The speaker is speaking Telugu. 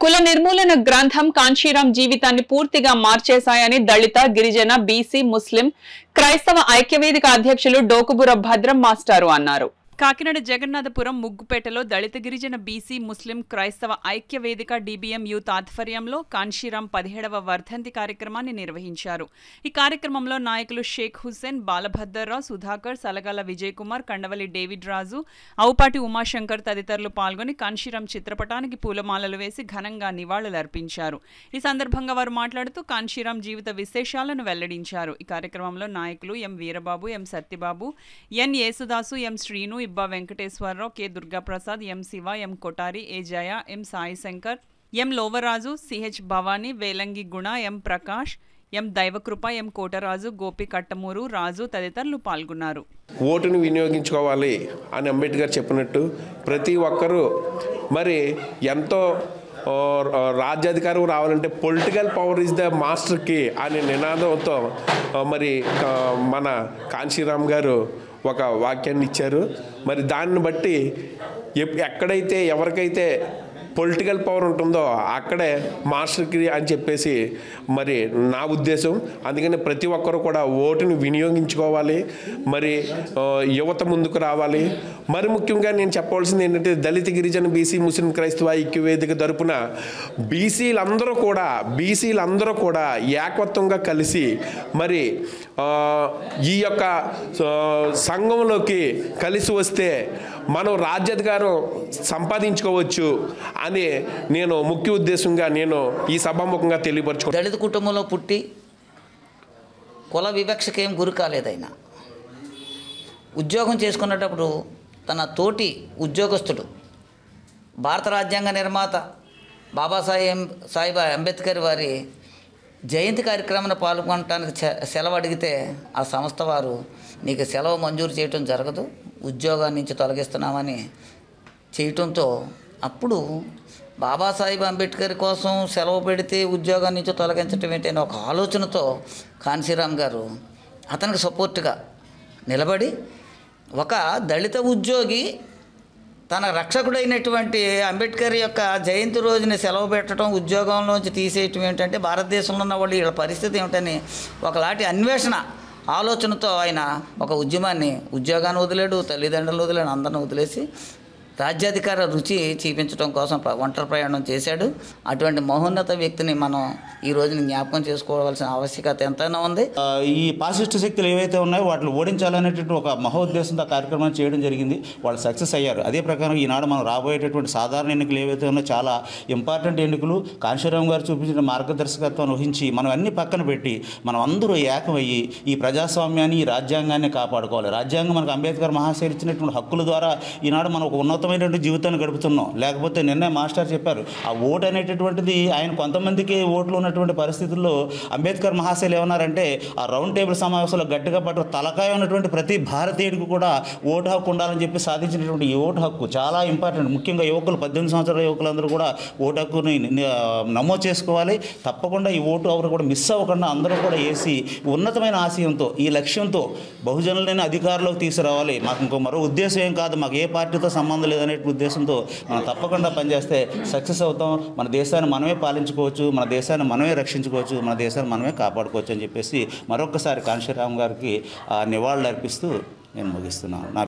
కుల నిర్మూలన గ్రంథం కాంచీరాం జీవితాన్ని పూర్తిగా మార్చేశాయని దళిత గిరిజన బీసీ ముస్లిం క్రైస్తవ ఐక్యవేదిక అధ్యక్షులు డోకుబుర భద్రం మాస్టారు అన్నారు కాకినాడ జగన్నాథపురం ముగ్గుపేటలో దళిత గిరిజన బీసీ ముస్లిం క్రైస్తవ ఐక్య వేదిక డిబిఎం యూత్ ఆధ్వర్యంలో కాన్షీరాం పదిహేడవ వర్ధంతి కార్యక్రమాన్ని నిర్వహించారు ఈ కార్యక్రమంలో నాయకులు షేక్ హుస్సేన్ బాలభద్దర్రావు సుధాకర్ సలగాల విజయ్ కుమార్ కండవలి డేవిడ్ రాజు అవుపాటి ఉమాశంకర్ తదితరులు పాల్గొని కాన్షీరాం చిత్రపటానికి పూలమాలలు వేసి ఘనంగా నివాళులర్పించారు ఈ సందర్భంగా వారు మాట్లాడుతూ కాన్షీరాం జీవిత విశేషాలను వెల్లడించారు ఈ కార్యక్రమంలో నాయకులు M Veerababu M Satyababu N Yesudasu M Srinu Ibba Venkateswararao K Durgaprasad M Siva M Kotari A Jaya M Sai Shankar M Lovaraju CH Bhavani Velangi Guna M Prakash ఎం దైవకృప ఎం కోటరాజు గోపి కట్టమూరు రాజు తదితరులు పాల్గొన్నారు ఓటుని వినియోగించుకోవాలి అని అంబేద్కర్ చెప్పినట్టు ప్రతి ఒక్కరూ మరి ఎంతో ఆ, రాజ్యాధికారం రావాలంటే political power is the master key అనే నినాదంతో ఆ, మరి ఆ, మన కాంశీరామ్ గారు ఒక వాక్యాన్ని ఇచ్చారు మరి దాన్ని బట్టి ఎప్- ఎక్కడైతే ఎవరికైతే పొలిటికల్ పవర్ ఉంటుందో అక్కడే మాస్టర్కి అని చెప్పేసి మరి నా ఉద్దేశం అందుకని ప్రతి ఒక్కరు కూడా ఓటుని వినియోగించుకోవాలి మరి ఆ, యువత ముందుకు రావాలి మరి ముఖ్యంగా నేను చెప్పవలసింది ఏంటంటే దళిత గిరిజన బీసీ ముస్లిం క్రైస్తవ ఐక్య వేదిక తరపున బీసీలందరూ కూడా బీసీలందరూ కూడా ఏకత్వంగా కలిసి మరి ఆ, ఈ యొక్క ఆ, సంఘంలోకి కలిసి వస్తే మనం రాజ్యాధికారం సంపాదించుకోవచ్చు అని నేను ముఖ్య ఉద్దేశంగా నేను ఈ సభాముఖంగా తెలియపరచుకుంటాను దళిత కుటుంబంలో పుట్టి కుల వివక్షకేం గురి కాలేదు ఆయన ఉద్యోగం చేసుకునేటప్పుడు తన తోటి ఉద్యోగస్తుడు భారత రాజ్యాంగ నిర్మాత బాబాసాహెబ్ సాహెబ్ అంబేద్కర్ వారి జయంతి కార్యక్రమాన్ని పాల్గొనడానికి చె- సెలవు అడిగితే ఆ సంస్థ వారు నీకు సెలవు మంజూరు చేయటం జరగదు ఉద్యోగాన్ని నుంచి తొలగిస్తున్నామని చేయటంతో అప్పుడు బాబాసాహెబ్ అంబేద్కర్ కోసం సెలవు పెడితే ఉద్యోగాన్ని నుంచి తొలగించడం ఏంటి అనే ఒక ఆలోచనతో కాన్సీరామ్ గారు అతనికి సపోర్ట్గా నిలబడి ఒక దళిత ఉద్యోగి తన రక్షకుడైనటువంటి అంబేద్కర్ యొక్క జయంతి రోజుని సెలవు పెట్టడం ఉద్యోగంలోంచి తీసేయటం ఏంటంటే భారతదేశంలో ఉన్న వాళ్ళు వీళ్ళ పరిస్థితి ఏమిటని ఒకలాంటి అన్వేషణ ఆలోచనతో ఆయన ఒక ఉద్యమాన్ని ఉద్యోగాన్ని వదిలేడు తల్లిదండ్రులు వదిలేడు అందరిని వదిలేసి రాజ్యాధికార రుచి చూపించడం కోసం ప్ర- ఒంటరి ప్రయాణం చేశాడు అటువంటి మహోన్నత వ్యక్తిని మనం ఈ రోజున జ్ఞాపకం చేసుకోవాల్సిన ఆవశ్యకత ఎంతైనా ఉంది ఆ, ఈ పాసిస్ట్ శక్తులు ఏవైతే ఉన్నాయో వాటిని ఓడించాలనేటువంటి ఒక మహోద్దేశంతో ఆ కార్యక్రమాన్ని చేయడం జరిగింది వాళ్ళు సక్సెస్ అయ్యారు అదే ప్రకారం ఈనాడు మనం రాబోయేటటువంటి సాధారణ ఎన్నికలు ఏవైతే ఉన్నాయో చాలా ఇంపార్టెంట్ ఎన్నికలు కాంశీరామ్ గారు చూపించిన మార్గదర్శకత్వం వహించి మనం అన్ని పక్కన పెట్టి మనం అందరూ ఏకమయ్యి ఈ ప్రజాస్వామ్యాన్ని ఈ రాజ్యాంగాన్ని కాపాడుకోవాలి రాజ్యాంగం మనకు అంబేద్కర్ మహాశయులు ఇచ్చినటువంటి హక్కుల ద్వారా ఈనాడు మనం ఒక ఉన్నతమైనటువంటి జీవితాన్ని గడుపుతున్నాం లేకపోతే నిన్నే మాస్టర్ చెప్పారు ఆ ఓటు అనేటటువంటిది ఆయన కొంతమందికి ఓట్లు ఉన్నటువంటి పరిస్థితుల్లో అంబేద్కర్ మహాశయులు ఏమన్నారంటే ఆ రౌండ్ టేబుల్ సమావేశంలో గట్టిగా పట్టు తలకాయ ఉన్నటువంటి ప్రతి భారతీయుడికి కూడా ఓటు హక్కు ఉండాలని చెప్పి సాధించినటువంటి ఈ ఓటు హక్కు చాలా ఇంపార్టెంట్ ముఖ్యంగా యువకులు పద్దెనిమిది సంవత్సరాల యువకులందరూ కూడా ఓటు హక్కుని ని- ఆ, నమోదు చేసుకోవాలి తప్పకుండా ఈ ఓటు ఎవరు కూడా మిస్ అవ్వకుండా అందరూ కూడా వేసి ఉన్నతమైన ఆశయంతో ఈ లక్ష్యంతో బహుజనులని అధికారంలోకి తీసుకురావాలి మాకు ఇంకో మరో ఉద్దేశం ఏం కాదు మాకు ఏ పార్టీతో సంబంధం లేదనే ఉద్దేశంతో మనం తప్పకుండా పనిచేస్తే సక్సెస్ అవుతాం మన దేశాన్ని మనమే పాలించుకోవచ్చు మన దేశాన్ని మనమే రక్షించుకోవచ్చు మన దేశాన్ని మనమే కాపాడుకోవచ్చు అని చెప్పేసి మరొకసారి కాంశీరామ్ గారికి ఆ నివాళులు అర్పిస్తూ నేను ముగిస్తున్నాను నా